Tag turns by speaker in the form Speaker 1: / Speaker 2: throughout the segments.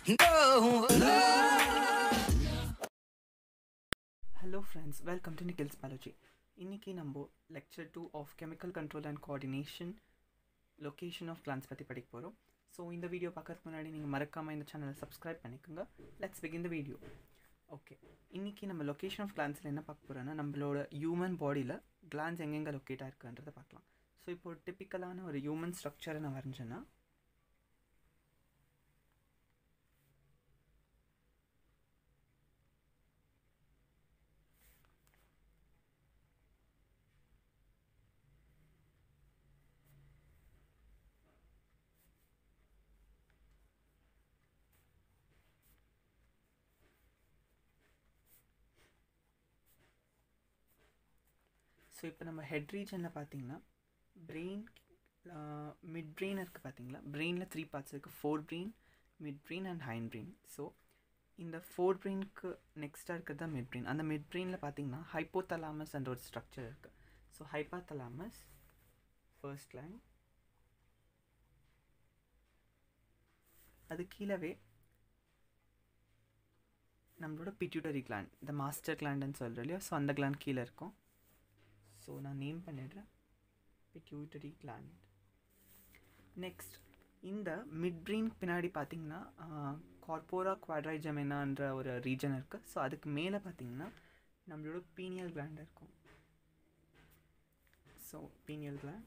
Speaker 1: hello friends welcome to Nikhil's biology இன்றைக்கி நம்ம lecture two of chemical control and coordination location of glands பற்றி படிக்க போகிறோம் ஸோ இந்த வீடியோ பார்க்கறதுக்கு முன்னாடி நீங்கள் மறக்காமல் இந்த சேனலை சப்ஸ்கிரைப் பண்ணிக்கோங்க let's begin the video okay இன்றைக்கி நம்ம லொக்கேஷன் ஆஃப் கிளான்ஸில் என்ன பார்க்க போகிறோன்னா நம்மளோட ஹியூமன் பாடியில் கிளான்ஸ் எங்கெங்கே லொக்கேட் ஆயிருக்குன்றதை பார்க்கலாம் ஸோ இப்போ ஒரு டிப்பிக்கலான ஒரு ஹியூமன் ஸ்ட்ரக்சரை நான் வரைஞ்சேன்னா ஸோ இப்போ நம்ம ஹெட் ரீஜனில் பார்த்தீங்கன்னா பிரெயின் மிட் பிரெயின் இருக்குது பார்த்தீங்களா பிரெயினில் த்ரீ பார்ட்ஸ் இருக்குது fore brain mid brain and hind brain so இந்த ஃபோர் பிரெயினுக்கு நெக்ஸ்ட்டாக இருக்கிறது தான் மிட் பிரெயின் அந்த மிட் பிரெயினில் பார்த்தீங்கன்னா ஹைப்போதலாமஸ் என்ற ஒரு ஸ்ட்ரக்சர் இருக்குது ஸோ ஹைப்போதலாமஸ் ஃபர்ஸ்ட் லைன் அது கீழவே நம்மளோட பிட்யூட்டரி கிளாண்ட் இந்த மாஸ்டர் கிளாண்டுன்னு சொல்கிறோம் இல்லையா ஸோ அந்த கிளாண்ட் கீழே இருக்கும் ஸோ நான் நேம் பண்ணிடுறேன் பிட்யூட்டரி கிளாண்ட் நெக்ஸ்ட் இந்த மிட் பிரெயின் பின்னாடி பார்த்தீங்கன்னா கார்போரா குவாட்ரைஜமெனான்ற ஒரு ரீஜன் இருக்குது ஸோ அதுக்கு மேலே பார்த்தீங்கன்னா நம்மளோட பீனியல் கிளாண்ட் இருக்கும் ஸோ பீனியல் கிளாண்ட்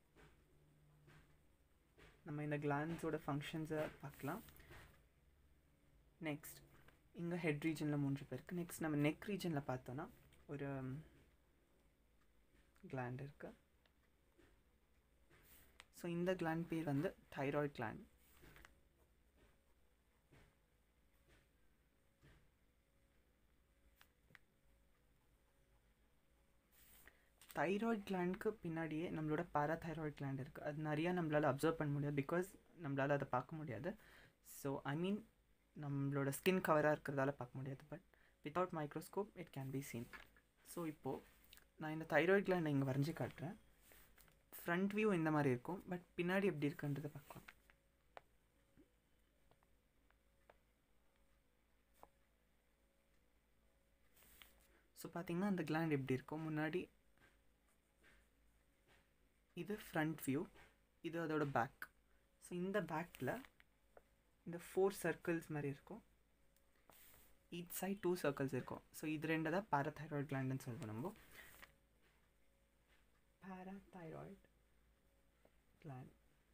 Speaker 1: நம்ம இந்த கிளாண்ட்ஸோட ஃபங்க்ஷன்ஸை பார்க்கலாம் நெக்ஸ்ட் இங்கே ஹெட் ரீஜனில் மூன்று பேருக்கு நெக்ஸ்ட் நம்ம நெக் ரீஜனில் பார்த்தோன்னா ஒரு கிளாண்ட் இருக்குது ஸோ இந்த கிளாண்ட் பேர் வந்து தைராய்ட் கிளாண்ட் தைராய்ட் கிளாண்டுக்கு பின்னாடியே நம்மளோட பாராதைராய்ட் கிளாண்ட் இருக்குது அது நிறையா நம்மளால் அப்சர்வ் பண்ண முடியாது பிகாஸ் நம்மளால் அதை பார்க்க முடியாது ஸோ ஐ மீன் நம்மளோட ஸ்கின் கவராக இருக்கிறதால பார்க்க முடியாது but without microscope it can be seen so இப்போது நான் இந்த தைராய்ட் கிளாண்டை இங்கே வரைஞ்சி காட்டுறேன் ஃப்ரண்ட் வியூ இந்த மாதிரி இருக்கும் பட் பின்னாடி எப்படி இருக்குன்றதை பார்க்கலாம் ஸோ பார்த்தீங்கன்னா அந்த கிளாண்ட் எப்படி இருக்கும் முன்னாடி இது ஃப்ரண்ட் வியூ இது அதோட பேக் ஸோ இந்த பேக்கில் இந்த ஃபோர் சர்க்கிள்ஸ் மாதிரி இருக்கும் ஈச் சைட் டூ சர்க்கிள்ஸ் இருக்கும் ஸோ இது ரெண்டு தான் பாராதைராய்ட் கிளாண்டுன்னு சொல்லுவோம் நம்ம பாராதைராய்ட் கிளாண்ட்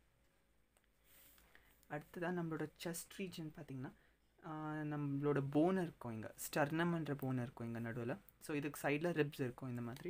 Speaker 1: அடுத்ததான் நம்மளோட செஸ்ட் ரீஜன் பார்த்திங்கன்னா நம்மளோட போன் இருக்கும் இங்கே ஸ்டர்னம்ன்ற போன் இருக்கும் இங்கே நடுவில் ஸோ இதுக்கு சைடில் ரிப்ஸ் இருக்கும் இந்த மாதிரி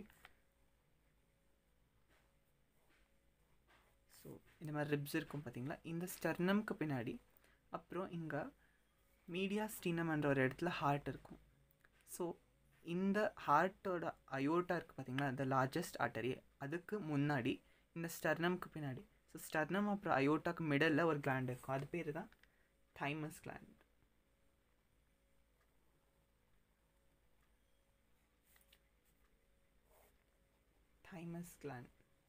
Speaker 1: ஸோ இந்த மாதிரி ரிப்ஸ் இருக்கும் பார்த்தீங்களா இந்த ஸ்டர்னம்க்கு பின்னாடி அப்புறம் இங்கே மீடியா ஸ்டீனம்ன்ற ஒரு இடத்துல ஹார்ட் இருக்கும் ஸோ இந்த ஹார்ட்டோட அயோட்டா இருக்குது பார்த்தீங்களா இந்த லார்ஜஸ்ட் ஆர்டரி அதுக்கு முன்னாடி இந்த ஸ்டர்னம்க்கு பின்னாடி ஸோ ஸ்டர்னம் அப்புறம் அயோட்டாக்கு மிடலில் ஒரு கிளாண்ட் இருக்கும் அது பேர் தான் thymus gland thymus gland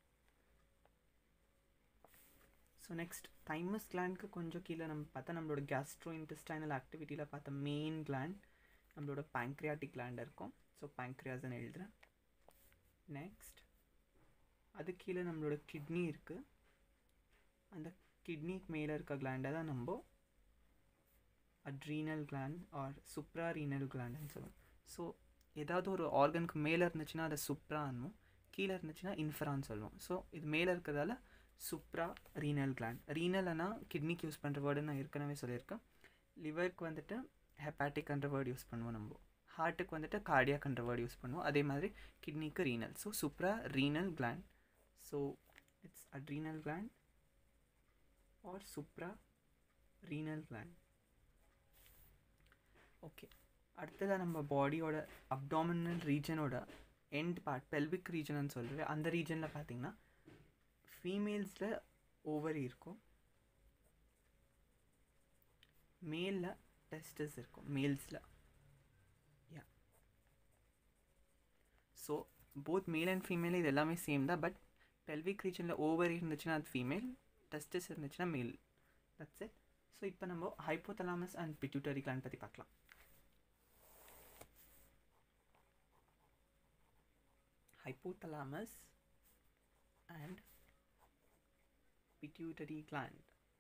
Speaker 1: so next thymus கிளாண்ட்க்கு கொஞ்சம் கீழே நம்ம பார்த்தா நம்மளோட கேஸ்ட்ரோ இன்டெஸ்டைனல் ஆக்டிவிட்டியில் பார்த்த மெயின் கிளாண்ட் நம்மளோட பேங்க்ரியாட்டிக் கிளாண்ட் இருக்கும் ஸோ பேங்க்ரியாஸ்ன்னு எழுதுகிறேன் நெக்ஸ்ட் அது கீழே நம்மளோட கிட்னி இருக்குது அந்த கிட்னிக்கு மேலே இருக்க கிளாண்டை தான் நம்ம adrenal gland or supra renal கிளாண்டுன்னு சொல்லுவோம் ஸோ ஏதாவது ஒரு ஆர்கனுக்கு மேலே இருந்துச்சுன்னா அதை சுப்ரான்னும் கீழே இருந்துச்சுன்னா இன்ஃபரான்னு சொல்லுவோம் ஸோ இது மேலே இருக்கிறதால சுப்ரா ரீனல் கிளாண்ட் ரீனல்னா கிட்னிக்கு யூஸ் பண்ணுற வேர்டு நான் ஏற்கனவே சொல்லியிருக்கேன் லிவருக்கு வந்துட்டு ஹெப்பாட்டிக்ன்ற வேர்டு யூஸ் பண்ணுவோம் நம்ம ஹார்ட்டுக்கு வந்துட்டு கார்டியாக்ன்ற வேர்டு யூஸ் பண்ணுவோம் அதே மாதிரி கிட்னிக்கு renal so supra renal gland so it's adrenal gland or supra renal gland okay அடுத்ததாக நம்ம பாடியோட அப்டாமினல் ரீஜனோட எண்ட் பார்ட் பெல்விக் ரீஜன் சொல்கிறேன் அந்த ரீஜனில் பார்த்தீங்கன்னா ஃபீமேல்ஸில் ஓவரி இருக்கும் மேலில் டெஸ்டஸ் இருக்கும் மேல்ஸில் yeah so both male and female இது எல்லாமே சேம் தான் பட் பெல்விக் ரீஜனில் ஓவரி இருந்துச்சுன்னா அது ஃபீமேல் டெஸ்டஸ் இருந்துச்சுன்னா மேல் தட்ஸ் இட் ஸோ இப்போ நம்ம ஹைப்போதலாமஸ் அண்ட் பிட்யூட்டரி கிளாண்ட் பற்றி பார்க்கலாம் hypothalamus and pituitary gland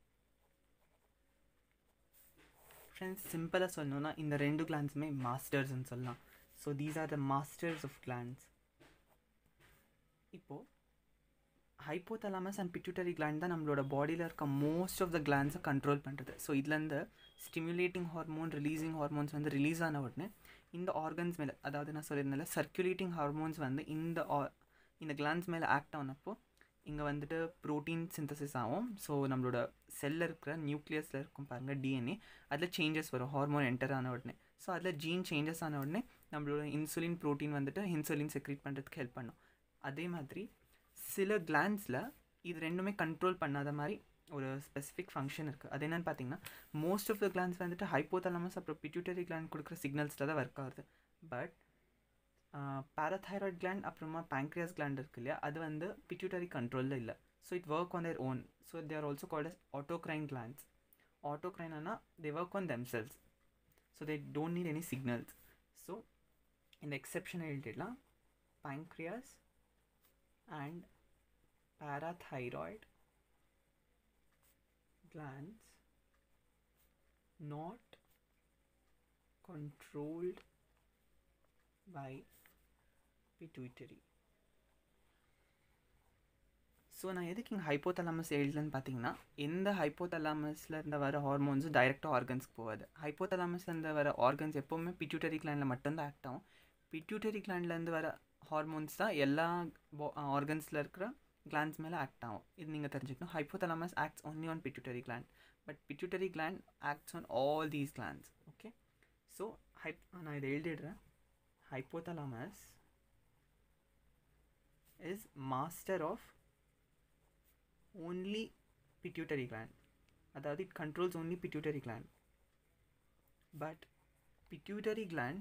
Speaker 1: friends சிம்பிளாக சொல்லணும்னா இந்த ரெண்டு கிளான்ஸுமே மாஸ்டர்ஸ்ன்னு சொல்லலாம் so these are the masters of glands இப்போது ஹைப்போதலாமஸ் அண்ட் பிட்யூட்டரி கிளாண்ட் தான் நம்மளோட பாடியில் இருக்க மோஸ்ட் ஆஃப் த கிளான்ஸை கண்ட்ரோல் பண்ணுறது ஸோ இதுலேருந்து ஸ்டிமுலேட்டிங் ஹார்மோன் ரிலீசிங் ஹார்மோன்ஸ் வந்து ரிலீஸ் ஆன உடனே இந்த ஆர்கன்ஸ் மேலே அதாவது நான் சொல்லியிருந்தேன் சர்க்குலேட்டிங் ஹார்மோன்ஸ் வந்து இந்த இந்த கிளான்ஸ் மேலே ஆக்ட் ஆனப்போ இங்கே வந்துட்டு ப்ரோட்டீன் சிந்தசிஸ் ஆகும் ஸோ நம்மளோட செல்லில் இருக்கிற நியூக்ளியஸில் இருக்கும் பாருங்கள் டிஎன்ஏ அதில் சேஞ்சஸ் வரும் ஹார்மோன் என்டர் ஆன உடனே ஸோ அதில் ஜீன் சேஞ்சஸ் ஆன உடனே நம்மளோட இன்சுலின் ப்ரோட்டீன் வந்துட்டு இன்சுலின் செக்ரேட் பண்ணுறதுக்கு ஹெல்ப் பண்ணும் அதே மாதிரி சில கிளான்ஸில் இது ரெண்டுமே கண்ட்ரோல் பண்ணாத மாதிரி ஒரு ஸ்பெசிஃபிக் ஃபங்க்ஷன் இருக்குது அது என்னென்னு பார்த்தீங்கன்னா மோஸ்ட் ஆஃப் த கிளான்ஸ் வந்துட்டு ஹைப்போதலமஸ் அப்புறம் பிட்யூட்டரி கிளாண்ட் கொடுக்குற சிக்னல்ஸில் தான் ஒர்க் ஆகுது பட் பேராதைராய்ட் கிளாண்ட் அப்புறமா பேங்க்ரியாஸ் கிளாண்ட் இருக்கு இல்லையா அது வந்து பிட்யூட்டரி கண்ட்ரோலில் இல்லை so it work on their own so they are also called as autocrine glands ஆட்டோக்ரைனா they work on themselves so they don't need any signals so இந்த எக்ஸெப்ஷனை எழுதிடலாம் pancreas and parathyroid glands not controlled by pituitary so நான் எதுக்கு இங்கே hypothalamus எழுதலன்னு பார்த்தீங்கன்னா எந்த ஹைப்போதலாமஸில் இருந்த வர ஹார்மோன்ஸும் டைரெக்டாக ஆர்கன்ஸ்க்கு போகாது ஹைப்போதலாமஸில் இருந்த வர ஆர்கன்ஸ் எப்போவுமே பிட்யூட்டரி கிளாண்டில் மட்டும்தான் ஆக்ட் ஆகும் பிட்யூட்டரி கிளாண்ட்லேருந்து வர ஹார்மோன்ஸ் தான் எல்லா ஆர்கன்ஸில் இருக்கிற கிளான்ஸ் மேலே ஆக்ட் ஆகும் இது நீங்கள் தெரிஞ்சுக்கணும் hypothalamus acts only on pituitary gland but pituitary gland acts on all these glands okay so hype நான் இதை எழுதிடுறேன் hypothalamus is master of only pituitary gland அதாவது it controls only pituitary gland but pituitary gland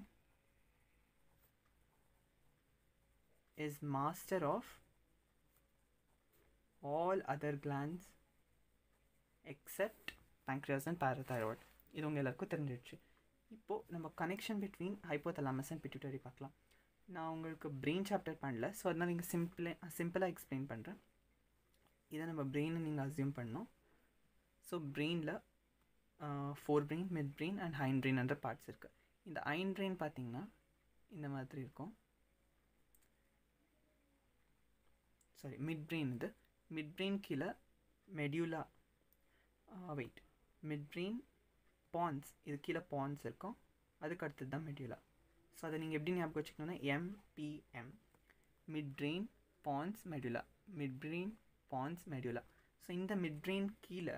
Speaker 1: is master of all other glands except pancreas and parathyroid இது உங்கள் எல்லாருக்கும் தெரிஞ்சிடுச்சு இப்போது நம்ம connection between hypothalamus and pituitary பார்க்கலாம் நான் உங்களுக்கு பிரெயின் சாப்டர் பண்ணல ஸோ அதனால் நீங்கள் சிம்பிளாக சிம்பிளாக எக்ஸ்பிளைன் பண்ணுறேன் இதை நம்ம பிரெயினை நீங்கள் அசியூம் பண்ணோம் ஸோ பிரெயினில் fore brain mid brain and hind பிரெயின்ன்ற பார்ட்ஸ் இருக்குது இந்த ஐன் பிரெயின் பார்த்தீங்கன்னா இந்த மாதிரி இருக்கும் சாரி மிட் பிரெயின் இது மிட் பிரெயின் கீழே medulla wait mid brain pons இது கீழே பான்ஸ் இருக்கும் அதுக்கு அடுத்தது தான் மெடியூலா ஸோ அதை நீங்கள் எப்படி ஞாபகம் வச்சுக்கணுன்னா MBM mid brain pons medulla mid brain pons medulla so இந்த மிட் பிரெயின் கீழே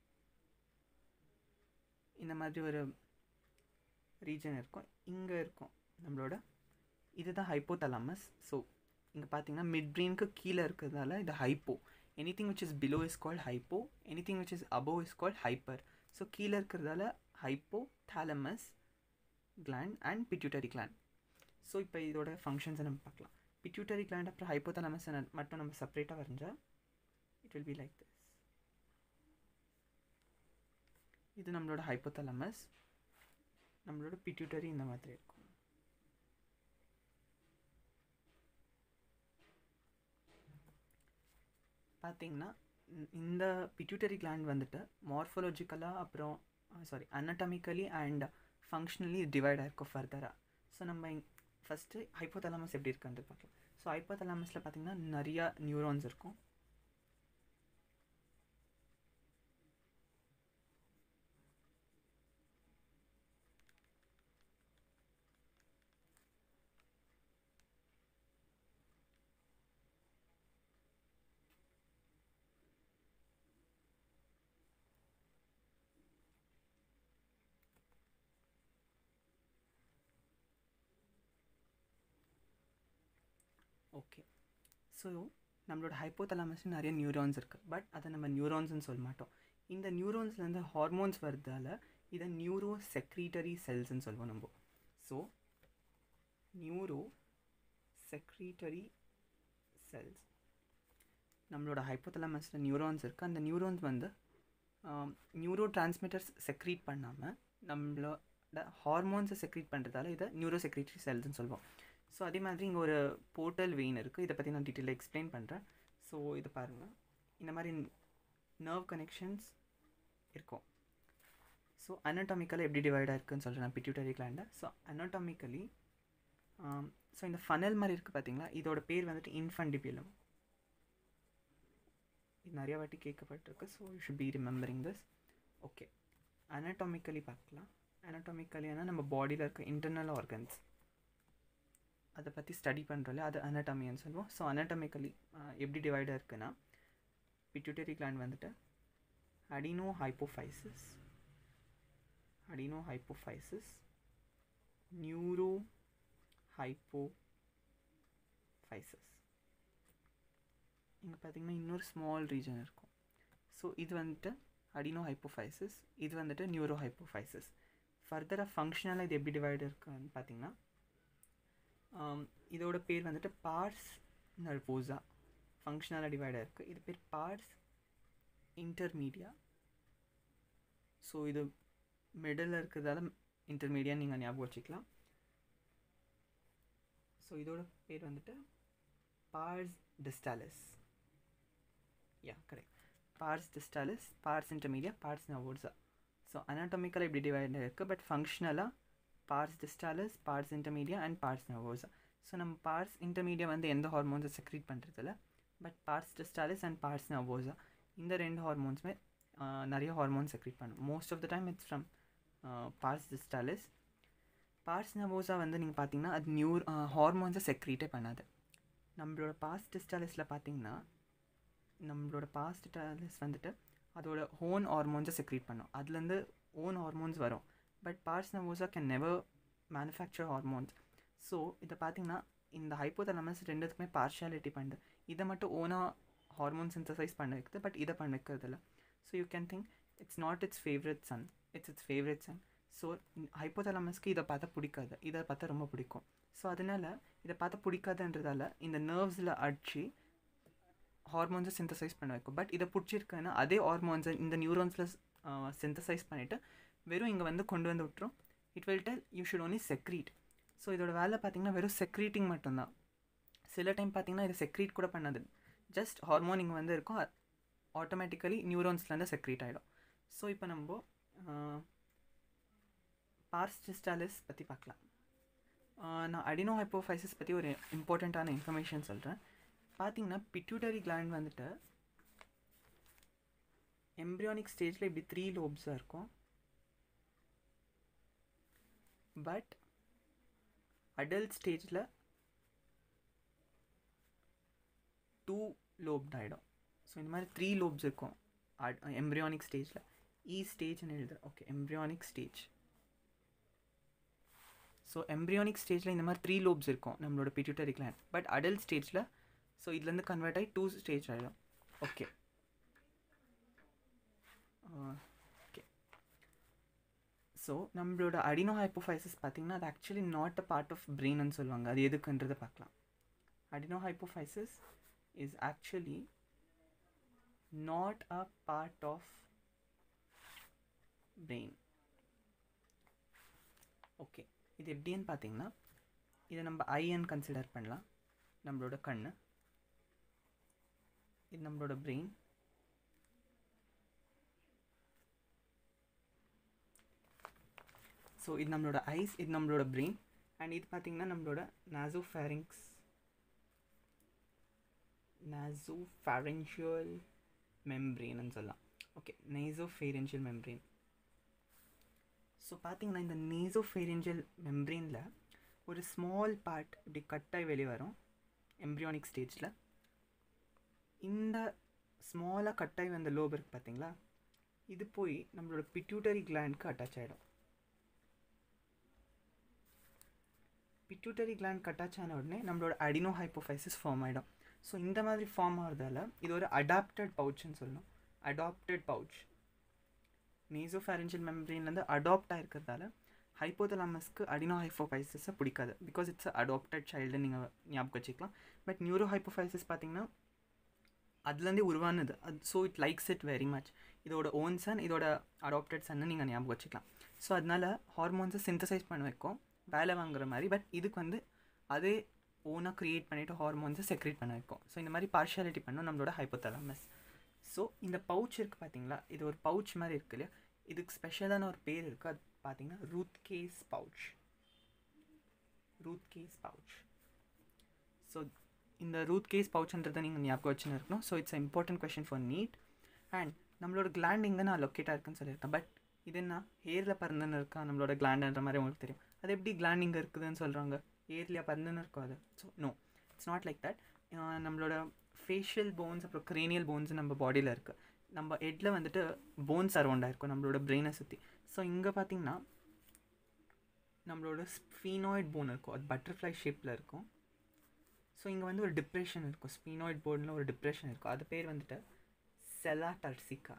Speaker 1: இந்த மாதிரி ஒரு ரீஜன் இருக்கும் இங்கே இருக்கும் நம்மளோட இதுதான் ஹைப்போதலாமஸ் ஸோ இங்கே பார்த்தீங்கன்னா மிட் பிரெயினுக்கு கீழே இருக்கிறதால இது hypo anything which is below is called hypo anything which is above is called hyper so கீழே இருக்கிறதால hypothalamus gland and pituitary gland so இப்போ இதோட ஃபங்க்ஷன்ஸை நம்ம பார்க்கலாம் பிட்யூட்டரி கிளாண்ட் அப்புறம் ஹைப்போதாலமஸ் மட்டும் நம்ம செப்பரேட்டாக வரைஞ்சால் it will be like this இது நம்மளோட ஹைப்போதாலமஸ் நம்மளோட பிட்யூட்டரி இந்த மாதிரி இருக்கும் பார்த்தீங்கன்னா இந்த பிட்யூட்டரி கிளாண்ட் வந்துட்டு மார்ஃபோலஜிக்கலாக அப்புறம் sorry anatomically and functionally divide ஆயிருக்கும் ஃபர்தராக ஸோ நம்ம ஃபஸ்ட்டு ஹைப்போதலாமஸ் எப்படி இருக்குன்றது பார்க்கலாம் ஸோ ஹைப்போதலாமஸில் பார்த்தீங்கன்னா நிறையா நியூரான்ஸ் இருக்கும் ஓகே ஸோ நம்மளோட ஹைப்போதலாமஸ் நிறைய நியூரான்ஸ் இருக்குது பட் அதை நம்ம நியூரான்ஸ்னு சொல்ல மாட்டோம் இந்த நியூரான்ஸ்லேருந்து ஹார்மோன்ஸ் வரதால இதை நியூரோ செக்ரீட்டரி செல்ஸ்ன்னு சொல்லுவோம் நம்ம ஸோ நியூரோ செக்ரீட்டரி செல்ஸ் நம்மளோட ஹைப்போதலாமஸில் நியூரான்ஸ் இருக்குது அந்த நியூரான்ஸ் வந்து நியூரோ டிரான்ஸ்மிட்டர்ஸ் செக்ரீட் பண்ணாமல் நம்மளோட ஹார்மோன்ஸை செக்ரீட் பண்ணுறதால இதை நியூரோ செக்ரேட்டரி செல்ஸ்னு சொல்லுவோம் ஸோ அதே மாதிரி இங்கே ஒரு போர்ட்டல் வெயின் இருக்குது இதை பற்றி நான் டீட்டெயிலாக எக்ஸ்பிளைன் பண்ணுறேன் ஸோ இது பாருங்கள் இந்த மாதிரி நர்வ் கனெக்ஷன்ஸ் இருக்கும் ஸோ அனட்டாமிக்கலாக எப்படி டிவைடாக இருக்குன்னு சொல்கிறேன் நான் பிட்யூட்டரி கிளாண்டை ஸோ அனட்டாமிக்கலி ஸோ இந்த ஃபனல் மாதிரி இருக்குது பார்த்தீங்களா இதோட பேர் வந்துட்டு இன்ஃபண்டிபியூலம் இது நிறைய வாட்டி கேட்கப்பட்டிருக்கு so you should be remembering this okay anatomically பார்க்கலாம் அனட்டாமிக்கலினா நம்ம பாடியில் இருக்க இன்டர்னல் ஆர்கன்ஸ் அதை பற்றி ஸ்டடி பண்ணுறோம்ல அது அனட்டமின்னு சொல்லுவோம் ஸோ அனட்டமிக்கலி எப்படி டிவைடாக இருக்குன்னா பிட்யூட்டரி கிளாண்ட் வந்துட்டு adenohypophysis adenohypophysis neurohypophysis இங்கே பார்த்தீங்கன்னா இன்னொரு ஸ்மால் ரீஜன் இருக்கும் ஸோ இது வந்துட்டு அடினோ ஹைப்போஃபைசஸ் இது வந்துட்டு நியூரோ ஹைப்போஃபைசஸ் ஃபர்தராக ஃபங்க்ஷனலாக இது எப்படி டிவைட் இருக்குன்னு பார்த்தீங்கன்னா இதோட பேர் வந்துட்டு பார்ஸ் நர்வோசா ஃபங்க்ஷனலாக டிவைடாக இருக்குது இது பேர் பார்ஸ் இன்டர்மீடியா ஸோ இது மிடில் இருக்கிறதால இன்டர்மீடியா நீங்கள் ஞாபகம் வச்சுக்கலாம் ஸோ இதோட பேர் வந்துட்டு pars distalis yeah correct pars distalis pars intermedia pars nervosa so அனாட்டமிக்கலாக இப்படி டிவைட் இருக்குது பட் ஃபங்க்ஷனலாக pars distalis pars intermedia and pars nervosa so நம்ம பார்ஸ் இன்டர்மீடியா வந்து எந்த ஹார்மோன்ஸை செக்ரீட் பண்ணுறதில்ல but pars distalis and pars nervosa இந்த ரெண்டு ஹார்மோன்ஸுமே நிறைய ஹார்மோன்ஸ் செக்ரீட் பண்ணும் most of the time it's from parse distalis pars nervosa வந்து நீங்கள் பார்த்தீங்கன்னா அது நியூர் ஹார்மோன்ஸை செக்ரீட்டே பண்ணாது நம்மளோட பாஸ் டிஸ்டாலிஸில் பார்த்தீங்கன்னா நம்மளோட பாஸ் டிஸ்டாலிஸ் வந்துட்டு அதோட ஓன் ஹார்மோன்ஸை செக்ரீட் பண்ணும் அதுலேருந்து ஓன் ஹார்மோன்ஸ் வரும் but pars nervosa can never manufacture hormones so இதை பார்த்தீங்கன்னா இந்த ஹைப்போதலமஸ் ரெண்டுத்துக்குமே பார்ஷியாலிட்டி பண்ணுது இதை மட்டும் ஓனாக ஹார்மோன் சிந்தசைஸ் பண்ண வைக்குது பட் இதை பண்ண வைக்கிறதில்ல so you can think it's not it's favourite son it's it's favourite son so ஹைப்போதலமஸ்க்கு இதை பார்த்தா பிடிக்காது இதை பார்த்தா ரொம்ப பிடிக்கும் ஸோ அதனால் இதை பார்த்தா பிடிக்காதுன்றதால இந்த நர்வ்ஸில் அடிச்சு ஹார்மோன்ஸை சிந்தசைஸ் பண்ண வைக்கும் பட் இதை பிடிச்சிருக்குன்னா அதே ஹார்மோன்ஸை இந்த நியூரான்ஸில் சிந்தசைஸ் பண்ணிவிட்டு வெறும் இங்கே வந்து கொண்டு வந்து விட்டுரும் it will tell you should only secrete so இதோட வேலை பார்த்திங்கன்னா வெறும் செக்ரீட்டிங் மட்டும்தான் சில டைம் பார்த்திங்கன்னா இது செக்ரீட் கூட பண்ணாது ஜஸ்ட் ஹார்மோன் இங்கே வந்து இருக்கும் ஆட்டோமேட்டிக்கலி நியூரான்ஸ்லேருந்து செக்ரீட் ஆகிடும் ஸோ இப்போ நம்ம பார்ஸ் டிஸ்டாலிஸ் பற்றி பார்க்கலாம் நான் அடினோ ஹைப்போஃபைசிஸ் பற்றி ஒரு இம்பார்ட்டண்ட்டான இன்ஃபர்மேஷன் சொல்கிறேன் பார்த்தீங்கன்னா பிட்யூட்டரி கிளாண்ட் வந்துட்டு எம்ப்ரியானிக் ஸ்டேஜில் இப்படி த்ரீ லோப்ஸாக இருக்கும் பட் அடல்ட் ஸ்டேஜில் டூ லோப்ட் ஆகிடும் ஸோ இந்த மாதிரி த்ரீ லோப்ஸ் இருக்கும் எம்ப்ரியானிக் ஸ்டேஜில் இ ஸ்டேஜ்னு எழுதுறேன் okay embryonic stage so embryonic ஸ்டேஜில் இந்த மாதிரி த்ரீ லோப்ஸ் இருக்கும் நம்மளோட பிட்யூட்டரி கிளாண்ட் பட் அடல்ட் ஸ்டேஜில் ஸோ இதுலேருந்து கன்வெர்ட் ஆகி டூ ஸ்டேஜ் ஆகிடும் ஓகே ஓகே ஸோ நம்மளோட அடினோ ஹைப்போஃபைசஸ் பார்த்திங்கன்னா அது actually not a part of பிரெயின்னு சொல்லுவாங்க அது எதுக்குன்றதை பார்க்கலாம் adenohypophysis is actually not a part of brain okay இது எப்படின்னு பார்த்தீங்கன்னா இதை நம்ம ஐன்னு கன்சிடர் பண்ணலாம் நம்மளோட கண் இது நம்மளோட பிரெயின் ஸோ இது நம்மளோட ஐஸ் இது நம்மளோட பிரெயின் அண்ட் இது பார்த்திங்கன்னா நம்மளோட நாசோ ஃபேரிங்ஸ் நாசோ ஃபேரன்ஷியல் மெம்ப்ரெயின்னு சொல்லலாம் okay nasopharyngeal membrane so பார்த்தீங்கன்னா இந்த நேசோ ஃபேரன்ஷியல் மெம்ப்ரெயினில் ஒரு ஸ்மால் பார்ட் இப்படி கட்டாகி வெளியே வரும் எம்ப்ரியானிக் ஸ்டேஜில் இந்த ஸ்மாலாக கட்டாகி வந்த லோப் இருக்குது பார்த்தீங்களா இது போய் நம்மளோட பிட்யூட்டரி கிளாண்டுக்கு அட்டாச் ஆகிடும் பிட்யூட்டரி கிளாண்ட் அட்டாச் ஆன உடனே நம்மளோட அடினோ ஹைப்போஃபைசிஸ் ஃபார்ம் ஆகிடும் ஸோ இந்த மாதிரி ஃபார்ம் ஆகிறதால இது ஒரு அடாப்டட் பவுச்னு சொல்லணும் அடாப்டட் பவுச் நேசோஃபேரன்ஷியல் மெம்பரின்லேருந்து அடாப்ட் ஆகிருக்கிறதால ஹைப்போதலாமஸ்க்கு அடினோ ஹைப்போஃபைசிஸை பிடிக்காது பிகாஸ் இட்ஸ் அடாப்டட் சைல்டு நீங்கள் ஞாபகம் வச்சுக்கலாம் பட் நியூரோ ஹைப்போஃபைசிஸ் பார்த்தீங்கன்னா அதுலேருந்தே உருவானது அது so it likes it very much இதோட ஓன் சன் இதோட அடாப்டட் சன்னு நீங்கள் ஞாபகம் வச்சுக்கலாம் ஸோ அதனால ஹார்மோன்ஸை சிந்தசைஸ் பண்ண வைக்கும் வேலை வாங்குற மாதிரி பட் இதுக்கு வந்து அதே ஓனாக க்ரியேட் பண்ணிவிட்டு ஹார்மோன்ஸை செக்ரேட் பண்ண வைக்கும் ஸோ இந்த மாதிரி பார்ஷியாலிட்டி பண்ணும் நம்மளோட ஹைப்போதலாமஸ் ஸோ இந்த பவுச் இருக்குது பார்த்தீங்களா இது ஒரு பவுச் மாதிரி இருக்கு இல்லையா இதுக்கு ஸ்பெஷலான ஒரு பேர் இருக்குது அது பார்த்தீங்கன்னா Rathke's pouch Rathke's pouch so இந்த ரூத் கேஸ் பவுச்ன்றதை நீங்கள் ஞாபகம் வச்சுன்னு இருக்கணும் so it's important question for NEET and நம்மளோட கிளாண்ட் இங்கே நான் லொக்கேட்டாக இருக்குன்னு சொல்லியிருக்கேன் பட் இது என்ன ஹேரில் பறந்துன்னு இருக்கா நம்மளோட கிளாண்டுன்ற மாதிரி உங்களுக்கு தெரியும் அது எப்படி கிளாண்ட் இங்கே இருக்குதுன்னு சொல்கிறாங்க ஏர்லியா பறந்துன்னு இருக்கும் அது so no it's not like that நம்மளோட ஃபேஷியல் போன்ஸ் அப்புறம் க்ரேனியல் போன்ஸ் நம்ம பாடியில் இருக்குது நம்ம ஹெட்டில் வந்துட்டு போன்ஸ் அரௌண்டாக இருக்கும் நம்மளோட பிரெயினை சுற்றி ஸோ இங்கே பார்த்தீங்கன்னா நம்மளோட ஸ்பீனாய்ட் போன் இருக்கும் அது பட்டர்ஃப்ளை ஷேப்பில் இருக்கும் ஸோ இங்கே வந்து ஒரு டிப்ரெஷன் இருக்கும் ஸ்பீனாய்ட் போர்டில் ஒரு டிப்ரெஷன் இருக்கும் அது பேர் வந்துட்டு sella turcica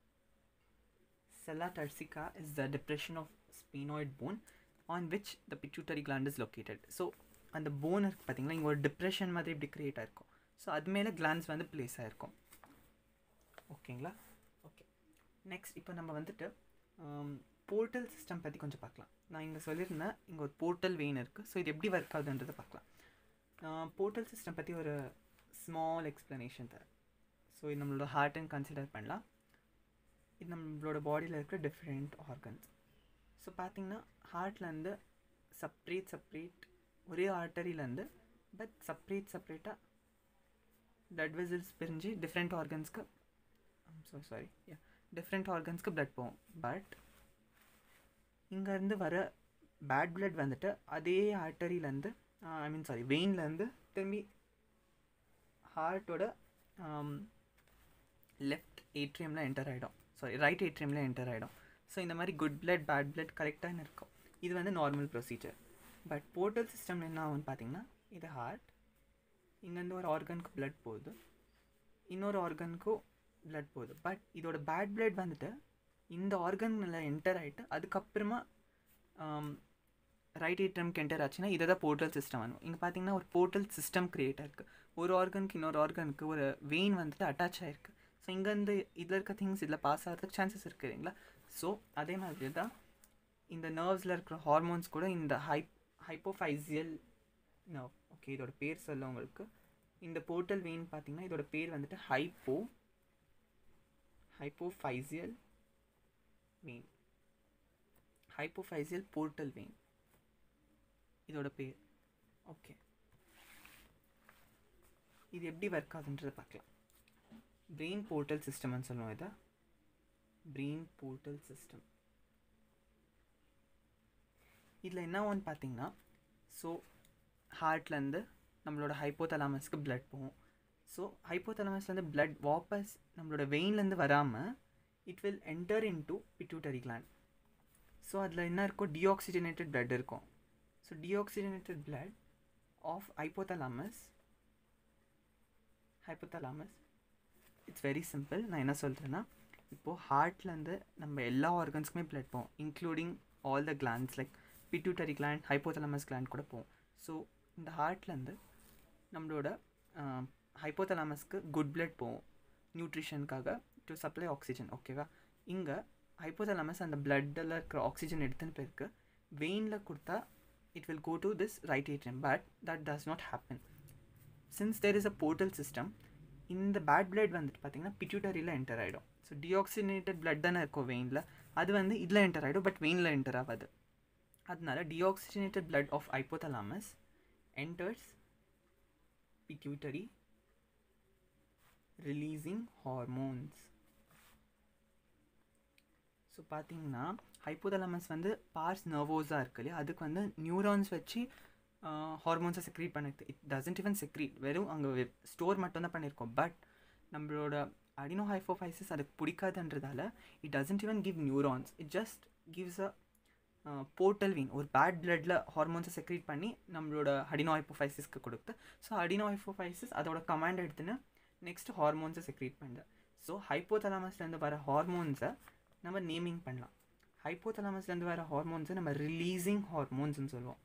Speaker 1: sella turcica is the depression of sphenoid bone on which the pituitary gland is located so அந்த போன் இருக்குது பார்த்தீங்களா இங்கே ஒரு டிப்ரெஷன் மாதிரி இப்படி க்ரியேட் ஆயிருக்கும் ஸோ அது மேலே கிளான்ஸ் வந்து ப்ளேஸ் ஆகிருக்கும் ஓகேங்களா ஓகே நெக்ஸ்ட் இப்போ நம்ம வந்துட்டு போர்ட்டல் சிஸ்டம் பற்றி கொஞ்சம் பார்க்கலாம் நான் இங்கே சொல்லியிருந்தேன் இங்கே ஒரு போர்ட்டல் வெயின் இருக்குது ஸோ இது எப்படி ஒர்க் ஆகுதுன்றதை பார்க்கலாம் போர்ட்டல் சிஸ்டம் பற்றி ஒரு ஸ்மால் எக்ஸ்ப்ளனேஷன் தரேன் ஸோ இது நம்மளோட ஹார்ட்டுன்னு கன்சிடர் பண்ணலாம் இது நம்மளோட பாடியில் இருக்கிற டிஃப்ரெண்ட் ஆர்கன்ஸ் ஸோ பார்த்திங்கன்னா ஹார்ட்லேருந்து செப்ரேட் செப்ரேட் ஒரே ஆர்டரியிலேருந்து பட் செப்ரேட் செப்ரேட்டாக பிளட் வெசல்ஸ் பிரிஞ்சு டிஃப்ரெண்ட் ஆர்கன்ஸ்க்கு ஸோ சாரி யா டிஃப்ரெண்ட் ஆர்கன்ஸ்க்கு பிளட் போகும் பட் இங்கேருந்து வர பேட் பிளட் வந்துட்டு அதே ஆர்டரியிலேருந்து ஐ மீன் சாரி வெயின்லேருந்து திரும்பி ஹார்ட்டோட லெஃப்ட் ஏட்ரியமில் என்டர் ஆகிடும் சாரி ரைட் ஏட்ரியமில் என்டர் ஆகிடும் ஸோ இந்த மாதிரி குட் பிளட் பேட் பிளட் கரெக்டாக இருக்கும் இது வந்து normal procedure but portal system என்ன ஆகும்னு பார்த்தீங்கன்னா இது ஹார்ட் இங்கேருந்து ஒரு ஆர்கனுக்கு பிளட் போகுது இன்னொரு ஆர்கனுக்கும் பிளட் போகுது பட் இதோட பேட் பிளட் வந்துட்டு இந்த ஆர்கனில் என்டர் ஆகிட்டு அதுக்கப்புறமா ரைட் ஏட்ரம்க்கு என்டர் ஆச்சுன்னா இதை தான் போர்ட்டல் சிஸ்டம் வரும் இங்கே பார்த்தீங்கன்னா ஒரு போர்ட்டல் சிஸ்டம் க்ரியேட் ஆயிருக்கு ஒரு ஆர்கனுக்கு இன்னொரு ஆர்கனுக்கு ஒரு வெயின் வந்துட்டு அட்டாச் ஆகிருக்கு ஸோ இங்கேருந்து இதில் இருக்க திங்ஸ் இதில் பாஸ் ஆகிறதுக்கு சான்சஸ் இருக்குது இல்லைங்களா ஸோ அதே மாதிரி தான் இந்த நர்வ்ஸில் இருக்கிற ஹார்மோன்ஸ் கூட இந்த ஹை ஹைப்போஃபைசியல் நர்வ் ஓகே இதோட பேர் சொல்ல உங்களுக்கு இந்த போர்ட்டல் வெயின் பார்த்தீங்கன்னா இதோட பேர் வந்துட்டு hypo hypophyseal vein hypophyseal portal vein இதோட பேர் ஓகே இது எப்படி ஒர்க் ஆகுதுன்றதை பார்க்கலாம் பிரெயின் போர்ட்டல் சிஸ்டம்னு சொல்லுவோம் இதை பிரெயின் போர்ட்டல் சிஸ்டம் இதில் என்ன ஒன்று பார்த்தீங்கன்னா ஸோ ஹார்ட்லேருந்து நம்மளோட ஹைப்போதலாமஸ்க்கு பிளட் போகும் ஸோ ஹைப்போதலாமஸ்லேருந்து பிளட் வாபஸ் நம்மளோட வெயின்லேருந்து வராமல் it will enter into pituitary gland so அதில் என்ன இருக்கும் டிஆக்சிஜனேட்டட் பிளட் இருக்கும் so deoxygenated blood of hypothalamus hypothalamus it's very simple நான் என்ன சொல்கிறேன்னா இப்போது ஹார்ட்லேருந்து நம்ம எல்லா ஆர்கன்ஸ்க்குமே பிளட் போகும் including all the glands like pituitary gland hypothalamus gland கூட போகும் ஸோ இந்த ஹார்ட்லேருந்து நம்மளோட ஹைப்போதலாமஸ்க்கு குட் பிளட் போகும் நியூட்ரிஷனுக்காக டு சப்ளை ஆக்சிஜன் ஓகேவா இங்கே ஹைப்போதலாமஸ் அந்த பிளட்டில் இருக்கிற ஆக்சிஜன் எடுத்துன்னு போயிருக்கு வெயினில் கொடுத்தா it will go to this right atrium but that does not happen since there is a portal system இந்த பேட் பிளட் வந்துட்டு பார்த்தீங்கன்னா பிட்யூட்டரியில் என்டர் ஆகிடும் ஸோ டிஆக்சினேட்டட் பிளட் தானே இருக்கும் வெயினில் அது வந்து இதில் என்டர் ஆகிடும் பட் வெயினில் என்டர் ஆகாது அதனால deoxygenated blood of hypothalamus enters pituitary releasing hormones so பார்த்தீங்கன்னா ஹைப்போதலமஸ் வந்து பார்ஸ் நர்வோஸாக இருக்கு இல்லையா அதுக்கு வந்து நியூரான்ஸ் வச்சு ஹார்மோன்ஸை செக்ரீட் பண்ணுது இட் டசன்ட் ஈவன் செக்ரீட் வெறும் அங்கே ஸ்டோர் மட்டும்தான் பண்ணியிருக்கோம் பட் நம்மளோட அடினோ ஹைஃபோஃபைசிஸ் அதுக்கு பிடிக்காதுன்றதால it doesn't even give neurons it just gives a portal vein ஒரு பேட் பிளட்டில் ஹார்மோன்ஸை செக்ரீட் பண்ணி நம்மளோட அடினோ ஹைப்போஃபைசிஸ்க்கு கொடுத்து ஸோ அடினோ ஹைப்போஃபைசிஸ் அதோட கமாண்ட் எடுத்துன்னு நெக்ஸ்ட் ஹார்மோன்ஸை செக்ரீட் பண்ணுது ஸோ ஹைப்போதலாமஸ்லேருந்து வர ஹார்மோன்ஸை நம்ம நேமிங் பண்ணலாம் ஹைப்போதலாமஸ்லேருந்து வர ஹார்மோன்ஸை நம்ம ரிலீஸிங் ஹார்மோன்ஸ்னு சொல்லுவோம்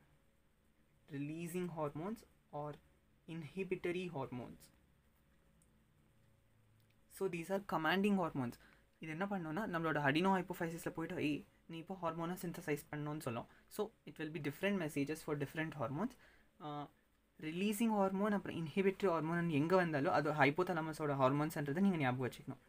Speaker 1: releasing hormones or inhibitory hormones so these are commanding hormones இது என்ன பண்ணோன்னா நம்மளோட அடினோ ஹைப்போஃபைசிஸில் போயிட்டு ஏய் நீ இப்போ ஹார்மோனை சிந்தசைஸ் பண்ணணும்னு சொல்லும் so it will be different messages for different hormones releasing hormone அப்புறம் இன்ஹிபிட்டரி ஹார்மோன் எங்கே வந்தாலும் அது ஹைப்போதலமஸோட ஹார்மோன்ஸ்ன்றதை நீங்கள் ஞாபகம் வச்சுக்கணும்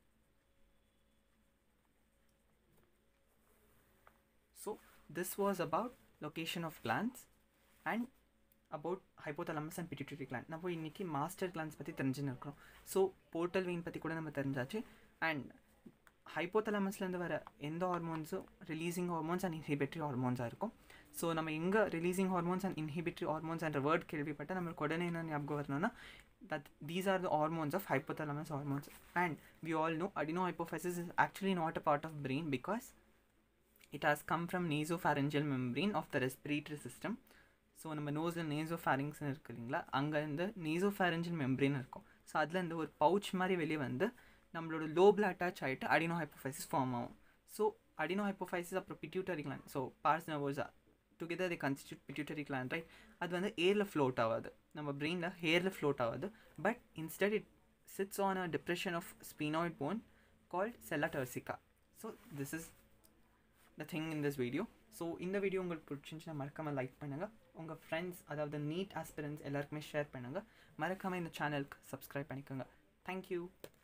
Speaker 1: so this was about location of glands and about hypothalamus and pituitary gland நம்ம இன்றைக்கி மாஸ்டர் கிளான்ஸ் பற்றி தெரிஞ்சுன்னு இருக்கிறோம் ஸோ போர்ட்டல் வெயின் பற்றி கூட நம்ம தெரிஞ்சாச்சு அண்ட் ஹைப்போதலமஸ்லேருந்து வர எந்த ஹார்மோன்ஸும் ரிலீசிங் ஹார்மோன்ஸ் அண்ட் இன்ஹிபிட்டரி ஹார்மோன்ஸாக இருக்கும் ஸோ நம்ம எங்கே releasing hormones and inhibitory hormones என்ற வேர்ட் கேள்விப்பட்டால் நம்மளுக்கு உடனே என்ன ஞாபகம் வரணும்னா that these are the hormones of hypothalamus hormones and we all know adenohypophysis is actually not a part of brain because it has come from nasopharyngeal membrane of the respiratory system so நம்ம நோஸில் நேசோ ஃபேரிங்ஸ்னு இருக்கு இல்லைங்களா அங்கே இருந்து nasopharyngeal membrane இருக்கும் so அதுலேருந்து ஒரு பவுச் மாதிரி வெளியே வந்து நம்மளோட லோபில் அட்டாச் ஆகிட்டு அடினோ ஹைப்போஃபைசிஸ் ஃபார்ம் ஆகும் ஸோ அடினோ ஹைப்போஃபைசிஸ் அப்புறம் pituitary gland so pars nervosa together the constitute pituitary gland right அது வந்து ஏரில் ஃப்ளோட் ஆகாது நம்ம பிரெயினில் ஹேரில் ஃப்ளோட் ஆகாது but instead it sits on a depression of sphenoid bone called sella turcica so this is the thing in this video so இந்த video உங்களுக்கு பிடிச்சிருந்துச்சுன்னா மறக்காமல் லைக் பண்ணுங்கள் உங்கள் ஃப்ரெண்ட்ஸ் அதாவது நீட் ஆஸ்பிரன்ஸ் எல்லாருக்குமே ஷேர் பண்ணுங்கள் மறக்காமல் இந்த சேனலுக்கு சப்ஸ்கிரைப் பண்ணிக்கோங்க தேங்க்யூ